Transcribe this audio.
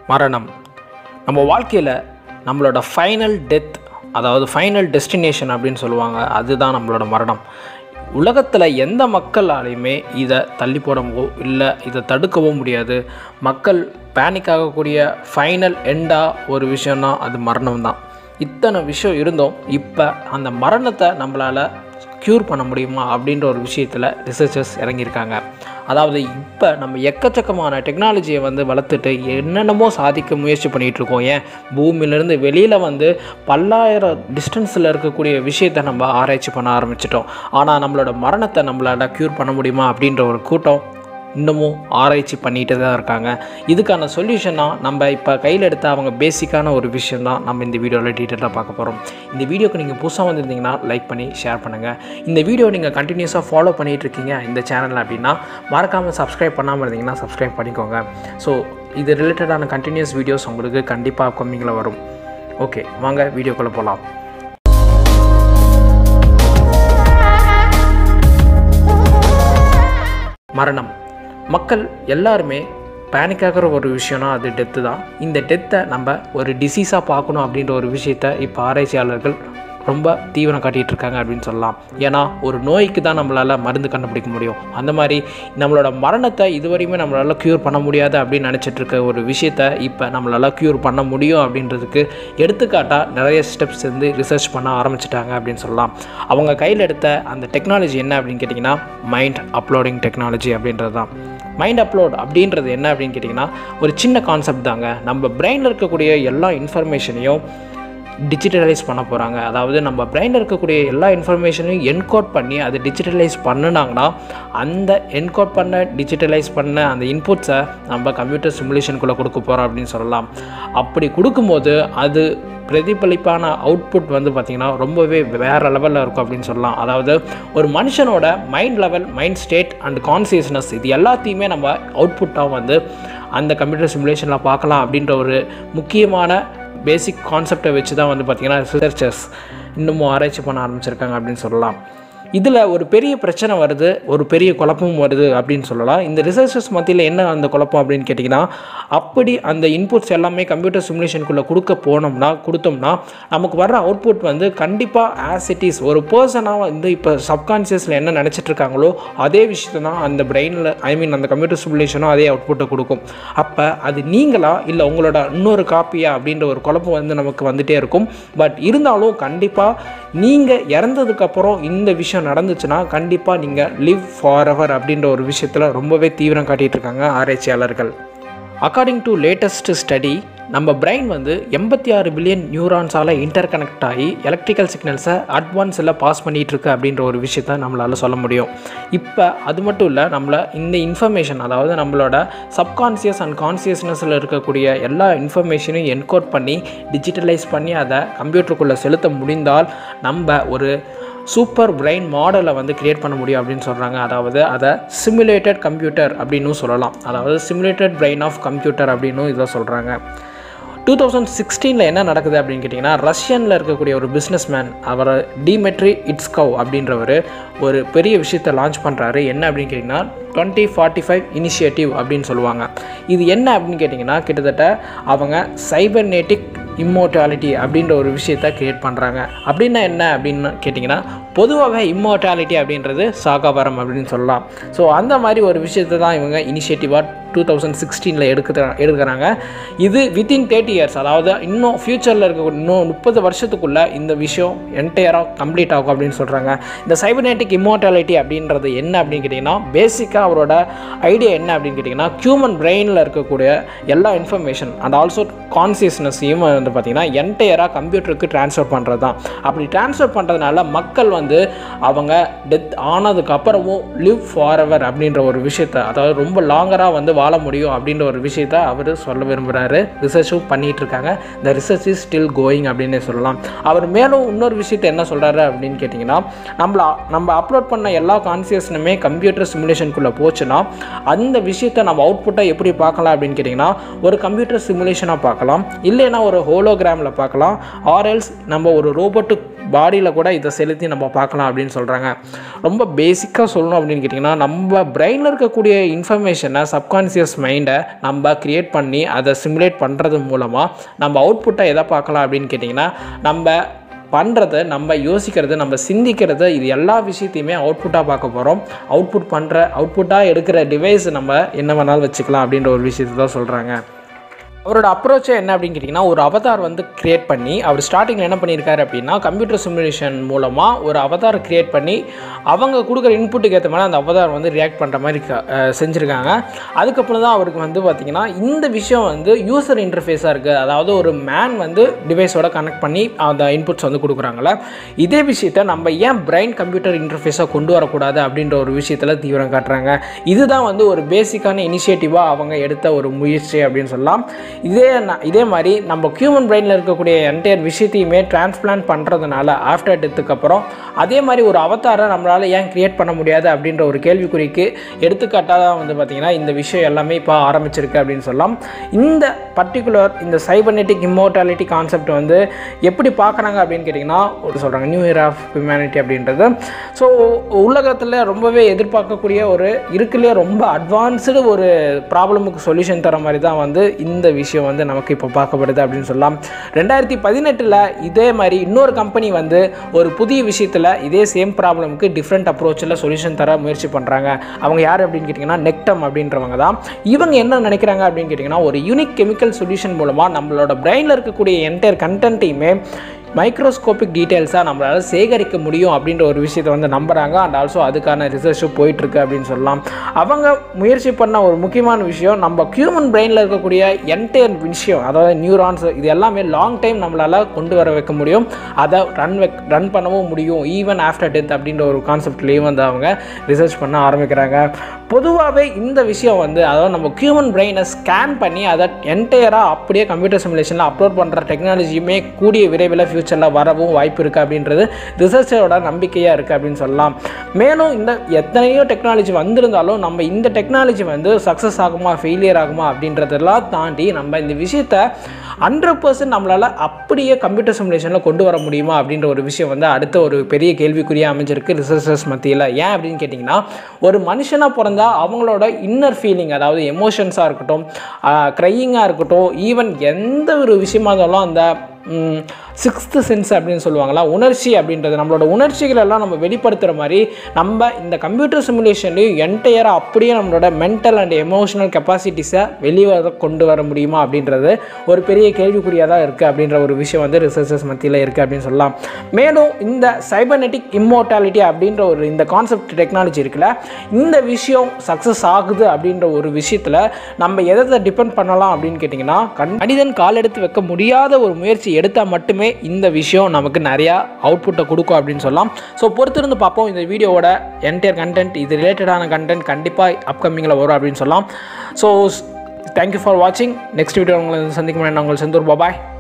மரணம் நம்ம வாழ்க்கையில் நம்மளோட ஃபைனல் டெத் அதாவது ஃபைனல் டெஸ்டினேஷன் அப்படின்னு சொல்லுவாங்க அதுதான் நம்மளோட மரணம் உலகத்தில் எந்த மக்களாலையுமே இதை தள்ளி போடவோ இல்லை இதை தடுக்கவோ முடியாது மக்கள் பேனிக் ஆகக்கூடிய ஃபைனல் எண்டாக ஒரு விஷயம்னா அது மரணம் தான் இத்தனை விஷயம் இருந்தோம் இப்போ அந்த மரணத்தை நம்மளால் க்யூர் பண்ண முடியுமா அப்படின்ற ஒரு விஷயத்தில் ரிசர்ச்சர்ஸ் இறங்கியிருக்காங்க அதாவது இப்போ நம்ம எக்கச்சக்கமான டெக்னாலஜியை வந்து வளர்த்துட்டு என்னென்னமோ சாதிக்க முயற்சி பண்ணிகிட்டு இருக்கோம் ஏன் பூமியிலேருந்து வெளியில் வந்து பல்லாயிரம் டிஸ்டன்ஸில் இருக்கக்கூடிய விஷயத்தை நம்ம ஆராய்ச்சி பண்ண ஆரம்பிச்சிட்டோம் ஆனால் நம்மளோட மரணத்தை நம்மளால் க்யூர் பண்ண முடியுமா அப்படின்ற ஒரு கூட்டம் இன்னமும் ஆராய்ச்சி பண்ணிகிட்டு தான் இருக்காங்க இதுக்கான சொல்யூஷனாக நம்ம இப்போ கையில் எடுத்த அவங்க பேசிக்கான ஒரு விஷயம் தான் நம்ம இந்த வீடியோவில் டீட்டெயிலாக பார்க்க போகிறோம் இந்த வீடியோக்கு நீங்கள் புதுசாக வந்திருந்தீங்கன்னா லைக் பண்ணி ஷேர் பண்ணுங்கள் இந்த வீடியோ நீங்கள் கண்டினியூஸாக ஃபாலோ பண்ணிகிட்டு இருக்கீங்க இந்த சேனல் அப்படின்னா மறக்காமல் சப்ஸ்கிரைப் பண்ணாமல் இருந்தீங்கன்னா சப்ஸ்கிரைப் பண்ணிக்கோங்க ஸோ இது ரிலேட்டடான கண்டினியூஸ் வீடியோஸ் உங்களுக்கு கண்டிப்பாக அப்கமிங்கில் வரும் ஓகே வாங்க வீடியோக்குள்ளே போகலாம் மரணம் மக்கள் எல்லாருமே பேனிக் ஆகிற ஒரு விஷயம்னா அது டெத்து தான் இந்த டெத்தை நம்ம ஒரு டிசீஸாக பார்க்கணும் அப்படின்ற ஒரு விஷயத்த இப்போ ஆராய்ச்சியாளர்கள் ரொம்ப தீவிரம் காட்டிகிட்டு இருக்காங்க அப்படின்னு சொல்லலாம் ஏன்னா ஒரு நோய்க்கு தான் நம்மளால் மருந்து கண்டுபிடிக்க முடியும் அந்த மாதிரி நம்மளோட மரணத்தை இதுவரையுமே நம்மளால் க்யூர் பண்ண முடியாது அப்படின்னு நினச்சிட்டு இருக்க ஒரு விஷயத்த இப்போ நம்மளால் க்யூர் பண்ண முடியும் அப்படின்றதுக்கு எடுத்துக்காட்டாக நிறைய ஸ்டெப்ஸ் வந்து ரிசர்ச் பண்ண ஆரம்பிச்சிட்டாங்க அப்படின்னு சொல்லலாம் அவங்க கையில் எடுத்த அந்த டெக்னாலஜி என்ன அப்படின்னு கேட்டிங்கன்னா மைண்ட் அப்லோடிங் டெக்னாலஜி அப்படின்றது தான் மைண்ட் அப்லோட் அப்படின்றது என்ன அப்படின்னு கேட்டிங்கன்னா ஒரு சின்ன கான்செப்ட் தாங்க நம்ம பிரெயினில் இருக்கக்கூடிய எல்லா இன்ஃபர்மேஷனையும் டிஜிட்டலைஸ் பண்ண போகிறாங்க அதாவது நம்ம பிரெயினில் இருக்கக்கூடிய எல்லா இன்ஃபர்மேஷனையும் என்கோட் பண்ணி அதை டிஜிட்டலைஸ் பண்ணினாங்கன்னா அந்த என்கோட் பண்ண டிஜிட்டலைஸ் பண்ண அந்த இன்புட்ஸை நம்ம கம்ப்யூட்டர் சிமுலேஷனுக்குள்ளே கொடுக்க போகிறோம் அப்படின்னு சொல்லலாம் அப்படி கொடுக்கும்போது அது பிரதிபலிப்பான அவுட்புட் வந்து பார்த்திங்கன்னா ரொம்பவே வேறு லெவலில் இருக்கும் அப்படின்னு சொல்லலாம் அதாவது ஒரு மனுஷனோட mind level mind state and consciousness இது எல்லாத்தையுமே நம்ம அவுட்புட்டாக வந்து அந்த கம்ப்யூட்டர் சிமுலேஷனில் பார்க்கலாம் அப்படின்ற ஒரு முக்கியமான பேசிக் கான்செப்டை வச்சு தான் வந்து பார்த்திங்கன்னா ரிசர்ச்சர்ஸ் இன்னமும் ஆராய்ச்சி பண்ண ஆரம்பிச்சிருக்காங்க அப்படின்னு சொல்லலாம் இதில் ஒரு பெரிய பிரச்சனை வருது ஒரு பெரிய குழப்பமும் வருது அப்படின்னு சொல்லலாம் இந்த ரிசர்ச்சர்ஸ் மத்தியில் என்ன அந்த குழப்பம் அப்படின்னு கேட்டிங்கன்னா அப்படி அந்த இன்புட்ஸ் எல்லாமே கம்ப்யூட்டர் சிமுலேஷனுக்குள்ளே கொடுக்க போனோம்னா கொடுத்தோம்னா நமக்கு வர்ற அவுட்புட் வந்து கண்டிப்பாக ஆஸ் இட் இஸ் ஒரு பர்சனாக வந்து இப்போ சப்கான்சியஸில் என்ன நினச்சிட்டு இருக்காங்களோ அதே விஷயத்தை தான் அந்த பிரெயினில் ஐ மீன் அந்த கம்ப்யூட்டர் சிமுலேஷனும் அதே அவுட்புட்டை கொடுக்கும் அப்போ அது நீங்களா இல்லை உங்களோட இன்னொரு காப்பியா அப்படின்ற ஒரு குழப்பம் வந்து நமக்கு வந்துகிட்டே இருக்கும் பட் இருந்தாலும் கண்டிப்பாக நீங்கள் இறந்ததுக்கப்புறம் இந்த விஷயம் நடந்துச்சுன்னா கண்டிப்பாக நீங்கள் லிவ் ஃபார் எவர் அப்படின்ற ஒரு விஷயத்தில் ரொம்பவே தீவிரம் காட்டிகிட்டு இருக்காங்க ஆராய்ச்சியாளர்கள் அக்கார்டிங் டு லேட்டஸ்ட் ஸ்டடி நம்ம பிரெயின் வந்து எண்பத்தி ஆறு பில்லியன் நியூரான்ஸால் இன்டர் கனெக்ட் ஆகி எலக்ட்ரிக்கல் சிக்னல்ஸை அட்வான்ஸில் பாஸ் பண்ணிகிட்டு இருக்கு அப்படின்ற ஒரு விஷயத்த நம்மளால் சொல்ல முடியும் இப்போ அது மட்டும் இல்லை நம்மளை இந்த இன்ஃபர்மேஷன் அதாவது நம்மளோட சப்கான்சியஸ் அண்ட் கான்சியஸ்னஸில் இருக்கக்கூடிய எல்லா இன்ஃபர்மேஷனையும் என்கோட் பண்ணி டிஜிட்டலைஸ் பண்ணி அதை கம்ப்யூட்டருக்குள்ளே செலுத்த முடிந்தால் நம்ம ஒரு சூப்பர் பிரெயின் மாடலை வந்து கிரியேட் பண்ண முடியும் அப்படின்னு சொல்கிறாங்க அதாவது அதை சிமுலேட்டட் கம்ப்யூட்டர் அப்படின்னும் சொல்லலாம் அதாவது சிமுலேட்டட் பிரெயின் ஆஃப் கம்ப்யூட்டர் அப்படின்னும் இதை சொல்கிறாங்க டூ தௌசண்ட் சிக்ஸ்டீனில் என்ன நடக்குது அப்படின்னு கேட்டிங்கன்னா ரஷ்யனில் இருக்கக்கூடிய ஒரு பிஸ்னஸ் மேன் அவர் டிமெட்ரி இட்ஸ்கவ் அப்படின்றவர் ஒரு பெரிய விஷயத்தை லான்ச் பண்ணுறாரு என்ன அப்படின்னு கேட்டிங்கன்னா டுவெண்ட்டி ஃபார்ட்டி ஃபைவ் இனிஷியேட்டிவ் அப்படின்னு சொல்லுவாங்க இது என்ன அப்படின்னு கேட்டிங்கன்னா கிட்டத்தட்ட அவங்க சைபர்நேட்டிக் இம்மோர்டாலிட்டி அப்படின்ற ஒரு விஷயத்த க்ரியேட் பண்ணுறாங்க அப்படின்னா என்ன அப்படின்னு கேட்டிங்கன்னா பொதுவாகவே இம்மோர்டாலிட்டி அப்படின்றது சாகாபாரம் அப்படின்னு சொல்லலாம் ஸோ அந்த மாதிரி ஒரு விஷயத்தை தான் இவங்க இனிஷியேட்டிவாக டூ தௌசண்ட் சிக்ஸ்டீனில் எடுக்க எடுக்கிறாங்க இது வித்தின் தேர்ட்டி இயர்ஸ் அதாவது இன்னும் ஃப்யூச்சரில் இருக்க இன்னும் முப்பது வருஷத்துக்குள்ளே இந்த விஷயம் என்டையராக கம்ப்ளீட் ஆகும் அப்படின்னு சொல்கிறாங்க இந்த சைபர்நேட்டிக் இம்மோர்டாலிட்டி அப்படின்றது என்ன அப்படின்னு கேட்டிங்கன்னா பேசிக்காக அவரோட ஐடியா என்ன அப்படின்னு கேட்டிங்கன்னா ஹியூமன் பிரெயினில் இருக்கக்கூடிய எல்லா இன்ஃபர்மேஷன் அண்ட் ஆல்சோ கான்சியஸ்னஸையும் வந்து பார்த்திங்கன்னா என்டையராக கம்ப்யூட்டருக்கு ட்ரான்ஸ்ஃபர் பண்ணுறது தான் அப்படி ட்ரான்ஸ்ஃபர் பண்ணுறதுனால மக்கள் வந்து அவங்க டெத் ஆனதுக்கு அப்புறமும் லிவ் ஃபார் எவர் அப்படின்ற ஒரு விஷயத்த அதாவது ரொம்ப லாங்கராக வந்து வாழ முடியும் அப்படின்ற ஒரு விஷயத்த அவர் சொல்ல விரும்புகிறாரு ரிசர்ச்சும் பண்ணிகிட்டு இருக்காங்க இந்த ரிசர்ச் இஸ் ஸ்டில் கோயிங் அப்படின்னே சொல்லலாம் அவர் மேலும் இன்னொரு விஷயத்தை என்ன சொல்கிறாரு அப்படின்னு கேட்டிங்கன்னா நம்மள நம்ம அப்லோட் பண்ண எல்லா கான்சியஸ்னுமே கம்ப்யூட்டர் சிமுலேஷனுக்குள்ளே போச்சுன்னா அந்த விஷயத்தை நம்ம அவுட்புட்டை எப்படி பார்க்கலாம் அப்படின்னு கேட்டிங்கன்னா ஒரு கம்ப்யூட்டர் சிமுலேஷனாக பார்க்கலாம் இல்லைன்னா ஒரு ஹோலோகிராமில் பார்க்கலாம் ஆர்எல்ஸ் நம்ம ஒரு ரோபோட்டு பாடியில் கூட இதை செலுத்தி நம்ம பார்க்கலாம் அப்படின்னு சொல்கிறாங்க ரொம்ப பேசிக்காக சொல்லணும் அப்படின்னு கேட்டிங்கன்னா நம்ம பிரெயினில் இருக்கக்கூடிய இன்ஃபர்மேஷனை சப்கான்சியஸ் மைண்டை நம்ம க்ரியேட் பண்ணி அதை சிமுலேட் பண்ணுறது மூலமாக நம்ம அவுட்புட்டை எதை பார்க்கலாம் அப்படின்னு கேட்டிங்கன்னா நம்ம பண்ணுறது நம்ம யோசிக்கிறது நம்ம சிந்திக்கிறது இது எல்லா விஷயத்தையுமே அவுட்புட்டாக பார்க்க போகிறோம் அவுட்புட் பண்ணுற அவுட்புட்டாக எடுக்கிற டிவைஸ் நம்ம என்ன வேணாலும் வச்சுக்கலாம் அப்படின்ற ஒரு விஷயத்தை தான் சொல்கிறாங்க அவரோட அப்ரோச்சே என்ன அப்படின்னு கேட்டிங்கன்னா ஒரு அவதார் வந்து கிரியேட் பண்ணி அவர் ஸ்டார்டிங்கில் என்ன பண்ணியிருக்காரு அப்படின்னா கம்ப்யூட்டர் சிமுலேஷன் மூலமாக ஒரு அவதார் கிரியேட் பண்ணி அவங்க கொடுக்குற இன்புட்டுக்கு ஏற்ற மாதிரி அந்த அவதார் வந்து ரியாக்ட் பண்ணுற மாதிரி க- அஹ் செஞ்சுருக்காங்க அதுக்கப்புறம் தான் அவருக்கு வந்து பார்த்திங்கன்னா இந்த விஷயம் வந்து யூசர் இன்டர்ஃபேஸாக இருக்குது அதாவது ஒரு மேன் வந்து டிவைஸோட கனெக்ட் பண்ணி அந்த இன்புட்ஸ் வந்து கொடுக்குறாங்களே இதே விஷயத்த நம்ம ஏன் பிரைன் கம்ப்யூட்டர் இன்டர்ஃபேஸாக கொண்டு வரக்கூடாது அப்படின்ற ஒரு விஷயத்தில் தீவிரம் காட்டுறாங்க இதுதான் வந்து ஒரு பேசிக்கான இனிஷியேட்டிவாக அவங்க எடுத்த ஒரு முயற்சி அப்படின்னு சொல்லலாம் இதே ந- இதே மாதிரி நம்ம ஹியூமன் பிரெயினில் இருக்கக்கூடிய என்டையர் விஷயத்தையுமே டிரான்ஸ்பிளான்ட் பண்ணுறதுனால ஆஃப்டர் டெத்துக்கு அப்புறம் அதே மாதிரி ஒரு அவதாரை நம்மளால் ஏன் கிரியேட் பண்ண முடியாது அப்படின்ற ஒரு கேள்விக்குறிக்கு எடுத்துக்காட்டாக தான் வந்து பார்த்திங்கன்னா இந்த விஷயம் எல்லாமே இப்போ ஆரம்பிச்சிருக்கு அப்படின்னு சொல்லலாம் இந்த பர்டிகுலர் இந்த சைபர்நெட்டிக் இம்மோர்டாலிட்டி கான்செப்ட் வந்து எப்படி பார்க்குறாங்க அப்படின்னு கேட்டிங்கன்னா ஒரு சொல்கிறாங்க நியூ இயர் ஆஃப் ஹியூமனிட்டி அப்படின்றது ஸோ உலகத்தில் ரொம்பவே எதிர்பார்க்கக்கூடிய ஒரு இருக்குல்லையே ரொம்ப அட்வான்ஸ்டு ஒரு ப்ராப்ளமுக்கு சொல்யூஷன் தர மாதிரி தான் வந்து இந்த விஷயம் வந்து நமக்கு இப்போ பார்க்கப்படுது அப்படின்னு சொல்லலாம் ரெண்டாயிரத்தி பதினெட்டில் இதே மாதிரி இன்னொரு கம்பெனி வந்து ஒரு புதிய விஷயத்தில் இதே சேம் ப்ராப்ளமுக்கு டிஃப்ரெண்ட் அப்ரோச்சில் சொல்யூஷன் தர முயற்சி பண்ணுறாங்க அவங்க யார் அப்படின்னு கேட்டிங்கன்னா நெக்டம் அப்படின்றவங்க தான் இவங்க என்ன நினைக்கிறாங்க அப்படின்னு கேட்டிங்கன்னா ஒரு யூனிக் கெமிக்கல் சொல்யூஷன் மூலமாக நம்மளோட பிரெயினில் இருக்கக்கூடிய என்டையர் கண்டென்ட்டையுமே மைக்ரோஸ்கோபிக் டீட்டெயில்ஸாக நம்மளால் சேகரிக்க முடியும் அப்படின்ற ஒரு விஷயத்தை வந்து நம்புகிறாங்க அண்ட் ஆல்சோ அதுக்கான ரிசர்ச்சும் போயிட்டுருக்கு அப்படின்னு சொல்லலாம் அவங்க முயற்சி பண்ண ஒரு முக்கியமான விஷயம் நம்ம ஹியூமன் பிரெயினில் இருக்கக்கூடிய என்டையர் விஷயம் அதாவது நியூரான்ஸ் இது எல்லாமே லாங் டைம் நம்மளால் கொண்டு வர வைக்க முடியும் அதை ரன் வெக் ரன் பண்ணவும் முடியும் ஈவன் ஆஃப்டர் டெத் அப்படின்ற ஒரு கான்செப்ட்லேயும் வந்து அவங்க ரிசர்ச் பண்ண ஆரம்பிக்கிறாங்க பொதுவாகவே இந்த விஷயம் வந்து அதாவது நம்ம ஹியூமன் பிரெயினை ஸ்கேன் பண்ணி அதை என்டையராக அப்படியே கம்ப்யூட்டர் சிமுலேஷனில் அப்லோட் பண்ணுற டெக்னாலஜியுமே கூடிய விரைவில் ஃப்யூச்சரில் வரவும் வாய்ப்பு இருக்குது அப்படின்றது ரிசர்ச்சரோட நம்பிக்கையாக இருக்குது அப்படின்னு சொல்லலாம் மேலும் இந்த எத்தனையோ டெக்னாலஜி வந்திருந்தாலும் நம்ம இந்த டெக்னாலஜி வந்து சக்ஸஸ் ஆகுமா ஃபெயிலியர் ஆகுமா அப்படின்றதெல்லாம் தாண்டி நம்ம இந்த விஷயத்தை ஹண்ட்ரட் பர்சன்ட் நம்மளால் அப்படியே கம்ப்யூட்டர் சிமுலேஷனில் கொண்டு வர முடியுமா அப்படின்ற ஒரு விஷயம் வந்து அடுத்த ஒரு பெரிய கேள்விக்குறியாக அமைஞ்சிருக்கு ரிசர்ச்சர்ஸ் மத்தியில் ஏன் அப்படின்னு கேட்டிங்கன்னா ஒரு மனுஷனாக பிறந்தா அவங்களோட இன்னர் ஃபீலிங் அதாவது எமோஷன்ஸாக இருக்கட்டும் க்ரையிங்காக இருக்கட்டும் ஈவன் எந்த ஒரு விஷயமா இருந்தாலும் அந்த சிக்ஸ்த்து சென்ஸ் அப்படின்னு சொல்லுவாங்களா உணர்ச்சி அப்படின்றது நம்மளோட உணர்ச்சிகள் எல்லாம் நம்ம வெளிப்படுத்துகிற மாதிரி நம்ம இந்த கம்ப்யூட்டர் சிமுலேஷன்லையும் என்டையராக அப்படியே நம்மளோட மென்டல் அண்ட் எமோஷனல் கெப்பாசிட்டிஸை வெளியே கொண்டு வர முடியுமா அப்படின்றது ஒரு பெரிய கேள்விக்குறியாக தான் இருக்குது அப்படின்ற ஒரு விஷயம் வந்து ரிசர்ச்சர்ஸ் மத்தியில் இருக்குது அப்படின்னு சொல்லலாம் மேலும் இந்த சைபர்நெட்டிக் இம்மோர்டாலிட்டி அப்படின்ற ஒரு இந்த கான்செப்ட் டெக்னாலஜி இருக்குல்ல இந்த விஷயம் சக்ஸஸ் ஆகுது அப்படின்ற ஒரு விஷயத்தில் நம்ம எதை டிபெண்ட் பண்ணலாம் அப்படின்னு கேட்டிங்கன்னா கண் மனிதன் கால் எடுத்து வைக்க முடியாத ஒரு முயற்சி எடுத்தால் மட்டுமே இந்த விஷயம் நமக்கு நிறையா அவுட்புட்டை கொடுக்கும் அப்படின்னு சொல்லலாம் ஸோ பொறுத்திருந்து பார்ப்போம் இந்த வீடியோவோட என்டையர் கண்டென்ட் இது ரிலேட்டடான கண்டென்ட் கண்டிப்பாக அப்கமிங்கில் வரும் அப்படின்னு சொல்லலாம் ஸோ தேங்க்யூ ஃபார் வாட்சிங் நெக்ஸ்ட் வீடியோ உங்களை சந்திக்கும் நான் உங்கள் செந்தூர் பாபாய்